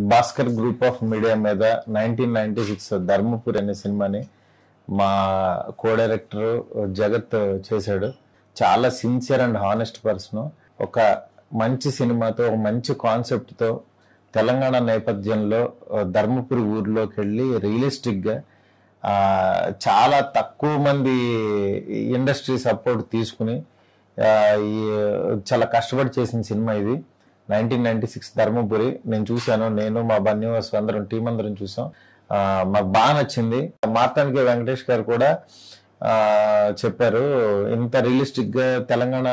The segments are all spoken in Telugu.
భాస్కర్ గ్రూప్ ఆఫ్ మీడియా మీద నైన్టీన్ నైన్టీ సిక్స్ ధర్మపురి అనే సినిమాని మా కో డైరెక్టర్ జగత్ చేశాడు చాలా సిన్సియర్ అండ్ హానెస్ట్ పర్సన్ ఒక మంచి సినిమాతో ఒక మంచి కాన్సెప్ట్ తో తెలంగాణ నేపథ్యంలో ఆ, ధర్మపురి ఊర్లోకి వెళ్ళి రియలిస్టిక్ గా ఆ, చాలా తక్కువ మంది ఇండస్ట్రీ సపోర్ట్ తీసుకుని ఆ, ఈ చాలా కష్టపడి చేసిన సినిమా ఇది నైన్టీన్ నైన్టీ సిక్స్ ధర్మపురి నేను చూశాను నేను మా బన్నివాసు అందరం టీం అందరం చూసాం ఆ, మాకు బాగా నచ్చింది మార్తానికి వెంకటేష్ గారు కూడా ఆ, చెప్పారు ఇంత రియలిస్టిక్ గా తెలంగాణ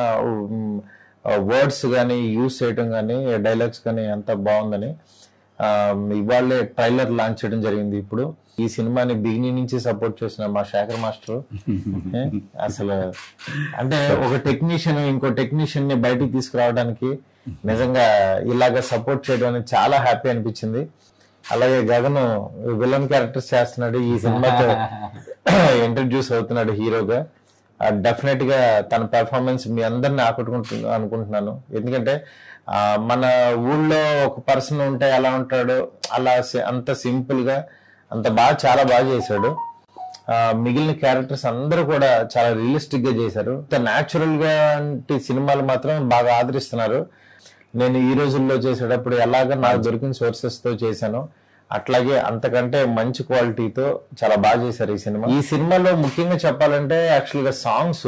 వర్డ్స్ కానీ యూస్ చేయడం కానీ డైలాగ్స్ కానీ ఎంత బాగుందని ఆ, ఇవాళే ట్రైలర్ లాంచ్ చేయడం జరిగింది ఇప్పుడు ఈ సినిమాని బిగినింగ్ నుంచి సపోర్ట్ చేసిన మా శేఖర్ మాస్టర్ ఏ, అసలు అంటే ఒక టెక్నీషియన్ ఇంకో టెక్నీషియన్ ని బయటికి తీసుకురావడానికి నిజంగా ఇలాగ సపోర్ట్ చేయడం అనేది చాలా హ్యాపీ అనిపించింది అలాగే గగన్ విలన్ క్యారెక్టర్స్ చేస్తున్నాడు ఈ సినిమాతో ఇంట్రడ్యూస్ అవుతున్నాడు హీరోగా డెఫినెట్ గా తన పెర్ఫార్మెన్స్ మీ అందరిని ఆకట్టుకుంటు అనుకుంటున్నాను ఎందుకంటే ఆ, మన ఊళ్ళో ఒక పర్సన్ ఉంటే ఎలా ఉంటాడో అలా సి- అంత సింపుల్ గా అంత బాగా చాలా బాగా చేశాడు ఆ, మిగిలిన క్యారెక్టర్స్ అందరూ కూడా చాలా రియలిస్టిక్ గా చేశారు న్యాచురల్ గా అంటే సినిమాలు మాత్రం బాగా ఆదరిస్తున్నారు నేను ఈ రోజుల్లో చేసేటప్పుడు ఎలాగ నాకు దొరికిన సోర్సెస్ తో చేశాను అట్లాగే అంతకంటే మంచి క్వాలిటీతో చాలా బాగా చేశారు ఈ సినిమా ఈ సినిమాలో ముఖ్యంగా చెప్పాలంటే యాక్చువల్ గా సాంగ్స్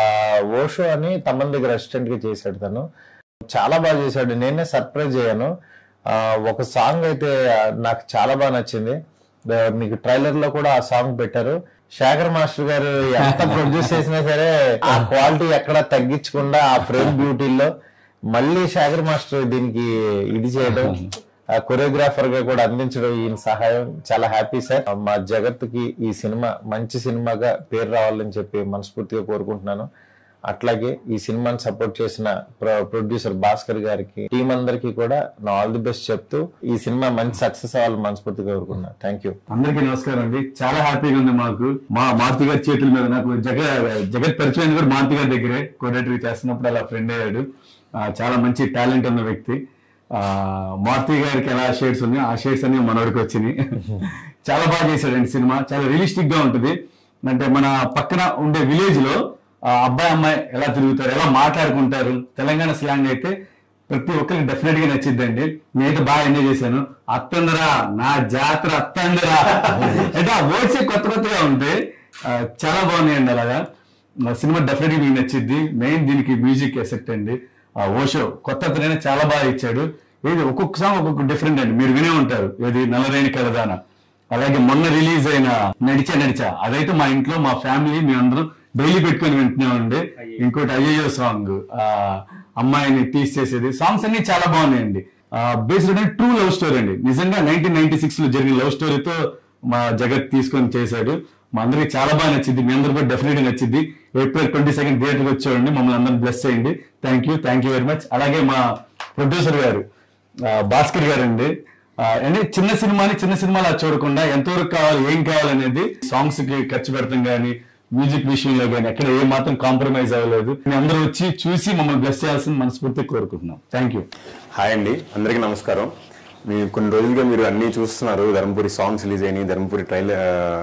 ఓషో అని తమన్ దగ్గర అసిస్టెంట్ గా చేశాడు తను చాలా బాగా చేశాడు నేనే సర్ప్రైజ్ అయ్యాను ఆ, ఒక సాంగ్ అయితే ఆ, నాకు చాలా బాగా నచ్చింది ఆ, మీకు ట్రైలర్ లో కూడా ఆ సాంగ్ పెట్టారు శేఖర్ మాస్టర్ గారు ఎంత ప్రొడ్యూస్ చేసినా సరే ఆ క్వాలిటీ ఎక్కడ తగ్గించకుండా ఆ ఫ్రేమ్ బ్యూటీలో మళ్ళీ శేఖర్ మాస్టర్ దీనికి ఇది చేయడం కొరియోగ్రాఫర్ గా కూడా అందించడం ఈయన సహాయం చాలా హ్యాపీ సార్ మా జగత్ కి ఈ సినిమా మంచి సినిమాగా పేరు రావాలని చెప్పి మనస్ఫూర్తిగా కోరుకుంటున్నాను అట్లాగే ఈ సినిమాని సపోర్ట్ చేసిన ప్రొడ్యూసర్ భాస్కర్ గారికి టీం అందరికీ కూడా నా ఆల్ ది బెస్ట్ చెప్తూ ఈ సినిమా మంచి సక్సెస్ అవ్వాలని మనస్ఫూర్తిగా కోరుకున్నాను థ్యాంక్ యూ అందరికీ నమస్కారం అండి చాలా హ్యాపీగా ఉంది మాకు మా మారుతి గారి చేతుల మీద నాకు జగ జగత్ పరిచయం కూడా మారుతి గారి దగ్గరే కోడేటరీ చేస్తున్నప్పుడు అలా ఫ్రెండ్ అయ్యాడు ఆ, చాలా మంచి టాలెంట్ ఉన్న వ్యక్తి ఆ, మారుతి గారికి ఎలా షేడ్స్ ఉన్నాయో ఆ షేడ్స్ అన్ని మనోడికి వచ్చినాయి చాలా బాగా చేశాడండి సినిమా చాలా రియలిస్టిక్ గా ఉంటుంది అంటే మన పక్కన ఉండే విలేజ్ లో ఆ అబ్బాయి అమ్మాయి ఎలా తిరుగుతారు ఎలా మాట్లాడుకుంటారు తెలంగాణ స్లాంగ్ అయితే ప్రతి ఒక్కరికి డెఫినెట్ గా నచ్చిద్దండి నేనైతే బాగా ఎంజాయ్ చేశాను అత్తందరా నా జాతర అత్తందరా అంటే ఆ వర్డ్స్ కొత్త కొత్తగా ఉంటాయి ఆ, చాలా బాగున్నాయండి అలాగా నా సినిమా డెఫినెట్ గా మీకు నచ్చిద్ది మెయిన్ దీనికి మ్యూజిక్ ఎసెక్ట్ అండి ఆ ఓషో కొత్త అతనైనా చాలా బాగా ఇచ్చాడు ఏది ఒక్కొక్క సాంగ్ ఒక్కొక్క డిఫరెంట్ అండి మీరు వినే ఉంటారు ఏది నల్లరేణి కలదాన అలాగే మొన్న రిలీజ్ అయిన నడిచా నడిచా అదైతే మా ఇంట్లో మా ఫ్యామిలీ మీ అందరం డైలీ పెట్టుకొని వింటున్నామండి ఇంకోటి అయ్యో సాంగ్ ఆ అమ్మాయిని టీస్ చేసేది సాంగ్స్ అన్ని చాలా బాగున్నాయండి బేస్డ్ ట్రూ లవ్ స్టోరీ అండి నిజంగా నైన్టీన్ నైన్టీ సిక్స్ లో జరిగిన లవ్ స్టోరీతో మా జగత్ తీసుకొని చేశాడు మా అందరికి చాలా బాగా నచ్చింది మీ అందరూ కూడా డెఫినెట్ నచ్చింది ఏప్రిల్ ట్వంటీ సెకండ్ థియేటర్కి వచ్చేవాడి మమ్మల్ని అందరం బ్లెస్ చేయండి thank you thank you very much అలాగే మా ప్రొడ్యూసర్ గారు ఆ, భాస్కర్ గారు అండి అంటే చిన్న సినిమాని చిన్న సినిమాలా చూడకుండా ఎంతవరకు కావాలి ఏం కావాలనేది సాంగ్స్ కి ఖర్చు పెడతాం కానీ మ్యూజిక్ విషయంలో కానీ ఎక్కడ ఏ మాత్రం కాంప్రమైజ్ అవ్వలేదు మీ అందరూ వచ్చి చూసి మమ్మల్ని బ్లెస్ చేయాల్సిన మనస్ఫూర్తిగా కోరుకుంటున్నాం థ్యాంక్ యూ హాయ్ అండి అందరికీ నమస్కారం మీరు కొన్ని రోజులుగా మీరు అన్నీ చూస్తున్నారు ధర్మపురి సాంగ్స్ రిలీజ్ అయినాయి Dharmapuri trailer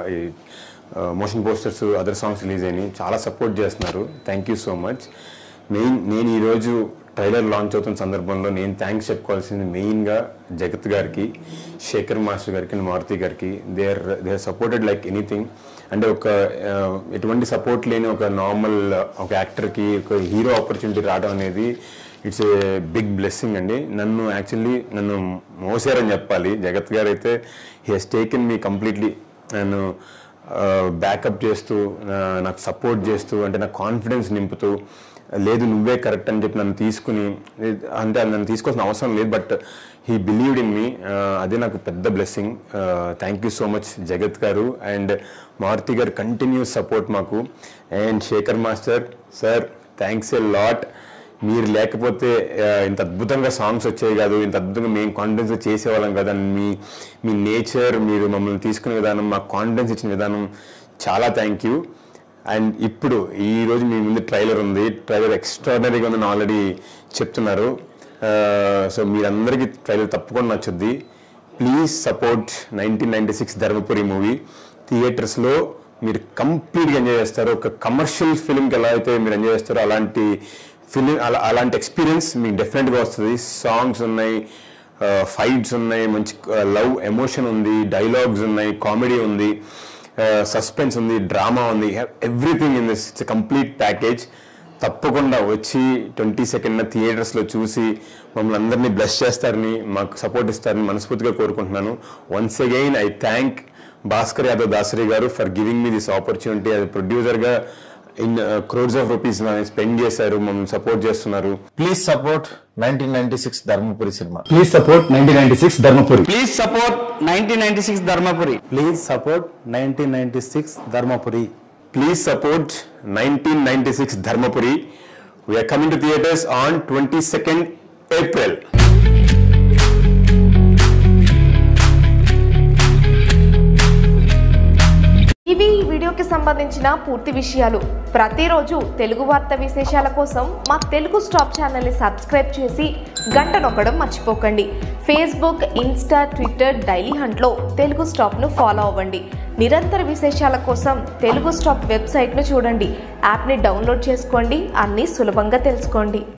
motion posters other songs release అయినాయి చాలా సపోర్ట్ చేస్తున్నారు thank you so much main నేను ఈరోజు ట్రైలర్ లాంచ్ అవుతున్న సందర్భంలో నేను థ్యాంక్స్ చెప్పుకోవాల్సింది మెయిన్గా జగత్ గారికి శేఖర్ మాస్టర్ గారికి అండ్ మారుతి గారికి they are they are supported like anything అంటే ఒక ఆ, ఎటువంటి సపోర్ట్ లేని ఒక నార్మల్ ఒక యాక్టర్కి ఒక హీరో ఆపర్చునిటీ రావడం అనేది ఇట్స్ ఏ బిగ్ బ్లెస్సింగ్ అండి నన్ను యాక్చువల్లీ నన్ను మోసారని చెప్పాలి జగత్ గారు అయితే he has taken me completely నన్ను బ్యాకప్ చేస్తూ నా- నాకు సపోర్ట్ చేస్తూ అంటే నాకు కాన్ఫిడెన్స్ నింపుతూ లేదు నువ్వే కరెక్ట్ అని చెప్పి నన్ను తీసుకుని అంటే నన్ను తీసుకోవాల్సిన అవసరం లేదు but he believed in me అదే నాకు పెద్ద blessing thank you so much Jagath గారు అండ్ మారుతి గారు కంటిన్యూస్ సపోర్ట్ మాకు and Shekhar master sir thanks a lot మీరు లేకపోతే ఆ, ఇంత అద్భుతంగా సాంగ్స్ వచ్చాయి కాదు ఇంత అద్భుతంగా మేము కాన్ఫిడెన్స్ చేసేవాళ్ళం కదా మీ మీ నేచర్ మీరు మమ్మల్ని తీసుకునే విధానం మాకు కాన్ఫిడెన్స్ ఇచ్చిన విధానం చాలా థ్యాంక్ యూ అండ్ ఇప్పుడు ఈ రోజు మీ ముందు ట్రైలర్ ఉంది ట్రైలర్ ఎక్స్ట్రాడనరీగా ఉందని ఆల్రెడీ చెప్తున్నారు సో మీరందరికీ ట్రైలర్ తప్పకుండా నచ్చుద్ది please support nineteen ninety six Dharmapuri movie థియేటర్స్లో మీరు కంప్లీట్గా ఎంజాయ్ చేస్తారు ఒక కమర్షియల్ ఫిల్మ్కి ఎలా అయితే మీరు ఎంజాయ్ చేస్తారో అలాంటి ఫిలిం అలా అలాంటి ఎక్స్పీరియన్స్ మీకు డెఫినెట్గా వస్తుంది సాంగ్స్ ఉన్నాయి ఫైట్స్ ఉన్నాయి మంచి లవ్ ఎమోషన్ ఉంది డైలాగ్స్ ఉన్నాయి కామెడీ ఉంది సస్పెన్స్ ఉంది డ్రామా ఉంది everything in this it's complete package తప్పకుండా వచ్చి ట్వంటీ సెకండ్ థియేటర్స్లో చూసి మమ్మల్ని అందరినీ బ్లెస్ చేస్తారని మాకు సపోర్ట్ ఇస్తారని మనస్ఫూర్తిగా కోరుకుంటున్నాను once again I thank Bhaskar Yadav Dasari గారు for giving me this opportunity అది ప్రొడ్యూసర్గా in crores of rupees spend చేశారు మమ్మల్ని సపోర్ట్ చేస్తున్నారు please support nineteen ninety six Dharmapuri సినిమా please support nineteen ninety six Dharmapuri please support nineteen ninety six Dharmapuri please support nineteen ninety six Dharmapuri please support nineteen ninety six Dharmapuri we're coming to theatres on twenty second April ఇవి ఈ వీడియోకి సంబంధించిన పూర్తి విషయాలు ప్రతిరోజు తెలుగు వార్త విశేషాల కోసం మా తెలుగు స్టాప్ ఛానల్ని సబ్స్క్రైబ్ చేసి గంట నొక్కడం మర్చిపోకండి ఫేస్బుక్ ఇన్స్టా ట్విట్టర్ డైలీ హంట్లో తెలుగు స్టాప్ను ఫాలో అవ్వండి నిరంతర విశేషాల కోసం తెలుగు స్టాప్ వెబ్సైట్ను చూడండి యాప్ని డౌన్లోడ్ చేసుకోండి అన్నీ సులభంగా తెలుసుకోండి